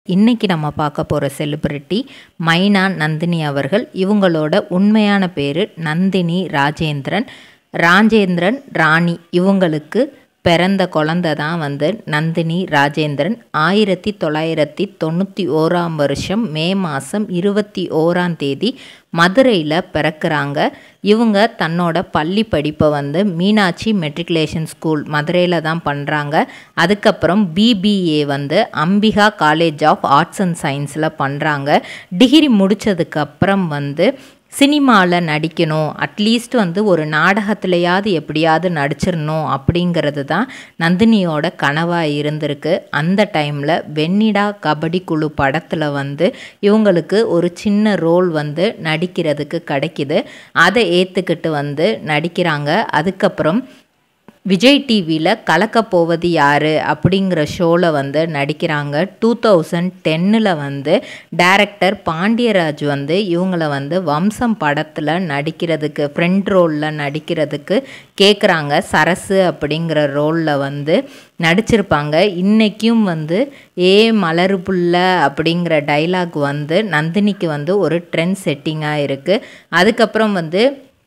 இன்னைக்கு நம்ம பார்க்க போகிற செலிபிரிட்டி மைனா நந்தினி அவர்கள் இவங்களோட உண்மையான பேர் நந்தினி ராஜேந்திரன் ராஜேந்திரன் ராணி இவங்களுக்கு பிறந்த குழந்தை தான் வந்து நந்தினி ராஜேந்திரன் ஆயிரத்தி தொள்ளாயிரத்தி தொண்ணூற்றி ஓராம் வருஷம் மே மாதம் இருபத்தி ஓராம் தேதி மதுரையில் பிறக்கிறாங்க இவங்க தன்னோட பள்ளி படிப்பை வந்து மீனாட்சி மெட்ரிகுலேஷன் ஸ்கூல் மதுரையில் தான் பண்ணுறாங்க அதுக்கப்புறம் பிபிஏ வந்து Ambika college of arts and சயின்ஸில் பண்ணுறாங்க டிகிரி முடித்ததுக்கப்புறம் வந்து சினிமாவில் நடிக்கணும் அட்லீஸ்ட் வந்து ஒரு நாடகத்துலையாவது எப்படியாவது நடிச்சிடணும் அப்படிங்கிறது தான் நந்தினியோட கனவாக இருந்திருக்கு அந்த டைமில் வெண்ணிடா கபடி குழு படத்தில் வந்து இவங்களுக்கு ஒரு சின்ன ரோல் வந்து நடிக்கிறதுக்கு கிடைக்கிது அதை ஏற்றுக்கிட்டு வந்து நடிக்கிறாங்க அதுக்கப்புறம் விஜய் டிவியில் கலக்க போவது யார் அப்படிங்கிற ஷோவில் வந்து நடிக்கிறாங்க டூ தௌசண்ட் டென்னில் வந்து டைரக்டர் பாண்டியராஜ் வந்து இவங்கள வந்து வம்சம் படத்தில் நடிக்கிறதுக்கு ஃப்ரெண்ட் ரோலில் நடிக்கிறதுக்கு கேட்குறாங்க சரசு அப்படிங்கிற ரோலில் வந்து நடிச்சிருப்பாங்க இன்றைக்கும் வந்து ஏ மலரு புள்ள அப்படிங்கிற டைலாக் வந்து நந்தினிக்கு வந்து ஒரு ட்ரெண்ட் செட்டிங்காக இருக்குது அதுக்கப்புறம் வந்து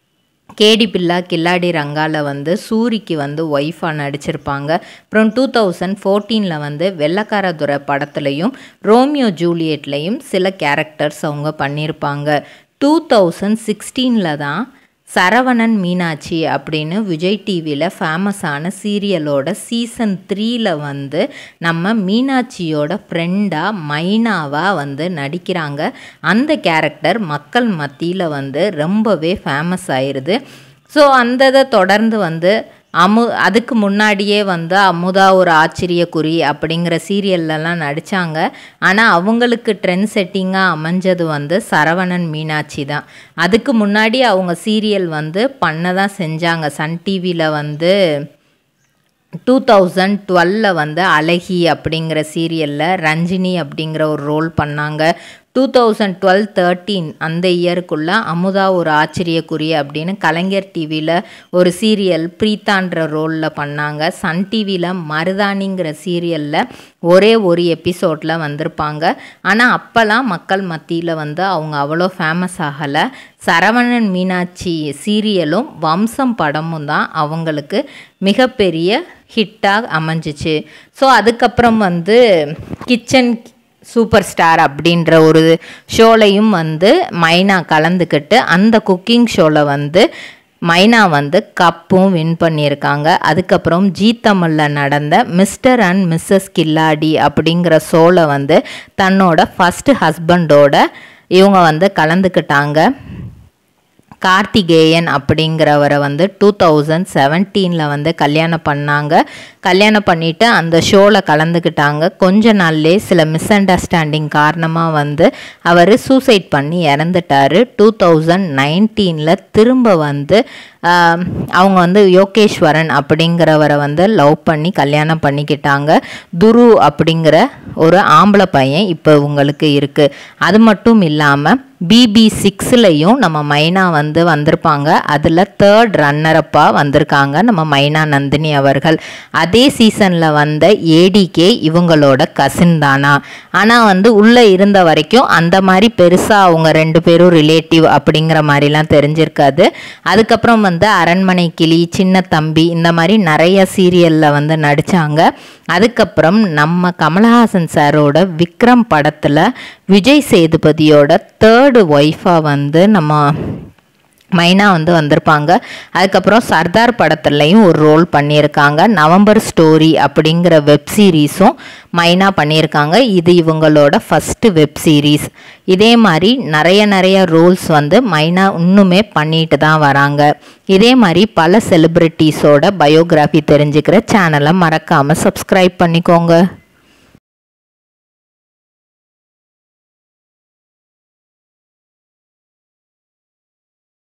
கேடி பில்லா கில்லாடி ரங்கால வந்து சூரிக்கு வந்து ஒய்ஃபாக நடிச்சிருப்பாங்க அப்புறம் டூ தௌசண்ட் ஃபோர்டீனில் வந்து வெள்ளக்காரதுரை படத்துலையும் ரோமியோ ஜூலியட்லேயும் சில கேரக்டர்ஸ் அவங்க பண்ணியிருப்பாங்க டூ தௌசண்ட் சிக்ஸ்டீனில் தான் சரவணன் மீனாட்சி அப்படின்னு விஜய் டிவியில் ஃபேமஸான சீரியலோட சீசன் த்ரீயில் வந்து நம்ம மீனாட்சியோட ஃப்ரெண்டாக மைனாவாக வந்து நடிக்கிறாங்க அந்த கேரக்டர் மக்கள் மத்தியில் வந்து ரொம்பவே ஃபேமஸ் ஆயிடுது ஸோ அந்த இதை தொடர்ந்து வந்து அமு அதுக்கு முன்னாடியே வந்து அமுதா ஒரு ஆச்சரியக்குறி அப்படிங்கிற சீரியல்லலாம் நடித்தாங்க ஆனால் அவங்களுக்கு ட்ரெண்ட் செட்டிங்காக அமைஞ்சது வந்து சரவணன் மீனாட்சி தான் அதுக்கு முன்னாடி அவங்க சீரியல் வந்து பண்ண தான் செஞ்சாங்க சன் டிவியில் வந்து டூ தௌசண்ட் டுவெல்ல வந்து அழகி அப்படிங்கிற சீரியலில் ரஞ்சினி அப்படிங்கிற ஒரு ரோல் பண்ணாங்க டூ தௌசண்ட் டுவெல் தேர்ட்டீன் அந்த இயருக்குள்ளே அமுதா ஒரு ஆச்சரியக்குறி அப்படின்னு கலைஞர் டிவியில் ஒரு சீரியல் பிரீத்தான்ற ரோலில் பண்ணாங்க சன் டிவியில் மருதாணிங்கிற சீரியலில் ஒரே ஒரு எபிசோடில் வந்திருப்பாங்க ஆனால் அப்போல்லாம் மக்கள் மத்தியில் வந்து அவங்க அவ்வளோ ஃபேமஸ் ஆகலை சரவணன் மீனாட்சி சீரியலும் வம்சம் படமும் தான் அவங்களுக்கு மிகப்பெரிய ஹிட்டாக அமைஞ்சிச்சு ஸோ அதுக்கப்புறம் வந்து கிச்சன் சூப்பர் ஸ்டார் அப்படின்ற ஒரு ஷோலையும் வந்து மைனா கலந்துக்கிட்டு அந்த குக்கிங் ஷோவில் வந்து மைனா வந்து கப்பும் வின் பண்ணியிருக்காங்க அதுக்கப்புறம் ஜீ தமிழில் நடந்த மிஸ்டர் அண்ட் மிஸ்ஸஸ் கில்லாடி அப்படிங்கிற ஷோவில் வந்து தன்னோட ஃபஸ்ட்டு ஹஸ்பண்டோட இவங்க வந்து கலந்துக்கிட்டாங்க கார்த்திகேயன் அப்படிங்கிறவரை வந்து டூ தௌசண்ட் செவன்டீனில் வந்து கல்யாணம் பண்ணாங்க கல்யாணம் பண்ணிவிட்டு அந்த ஷோவில் கலந்துக்கிட்டாங்க கொஞ்ச நாள்லே சில மிஸ் அண்டர்ஸ்டாண்டிங் காரணமாக வந்து அவர் சூசைட் பண்ணி இறந்துட்டார் டூ தௌசண்ட் நைன்டீனில் திரும்ப வந்து அவங்க வந்து யோகேஸ்வரன் அப்படிங்கிறவரை வந்து லவ் பண்ணி கல்யாணம் பண்ணிக்கிட்டாங்க துரு அப்படிங்கிற ஒரு ஆம்பளை பையன் இப்போ உங்களுக்கு இருக்குது அது மட்டும் இல்லாமல் பிபி சிக்ஸ்லையும் நம்ம மைனா வந்து வந்திருப்பாங்க அதில் தேர்ட் ரன்னரப்பாக வந்திருக்காங்க நம்ம மைனா நந்தினி அவர்கள் அதே சீசனில் வந்த ஏடிகே இவங்களோட கசின் தானா ஆனால் வந்து உள்ளே இருந்த வரைக்கும் அந்த மாதிரி பெருசாக அவங்க ரெண்டு பேரும் ரிலேட்டிவ் அப்படிங்கிற மாதிரிலாம் தெரிஞ்சிருக்காது அதுக்கப்புறம் வந்து அரண்மனை கிளி சின்ன தம்பி இந்த மாதிரி நிறைய சீரியலில் வந்து நடித்தாங்க அதுக்கப்புறம் நம்ம கமலஹாசன் சாரோட விக்ரம் படத்தில் விஜய் சேதுபதியோட தேர்டு ஒய்ஃபாக வந்து நம்ம மைனா வந்து வந்திருப்பாங்க அதுக்கப்புறம் சர்தார் படத்துலையும் ஒரு ரோல் பண்ணியிருக்காங்க நவம்பர் ஸ்டோரி அப்படிங்கிற வெப் சீரீஸும் மைனா பண்ணியிருக்காங்க இது இவங்களோட ஃபஸ்ட்டு வெப் சீரீஸ் இதே மாதிரி நிறைய நிறைய ரோல்ஸ் வந்து மைனா இன்னுமே பண்ணிட்டு தான் வராங்க இதே மாதிரி பல செலிப்ரிட்டிஸோட பயோகிராஃபி தெரிஞ்சுக்கிற சேனலை மறக்காமல் சப்ஸ்கிரைப் பண்ணிக்கோங்க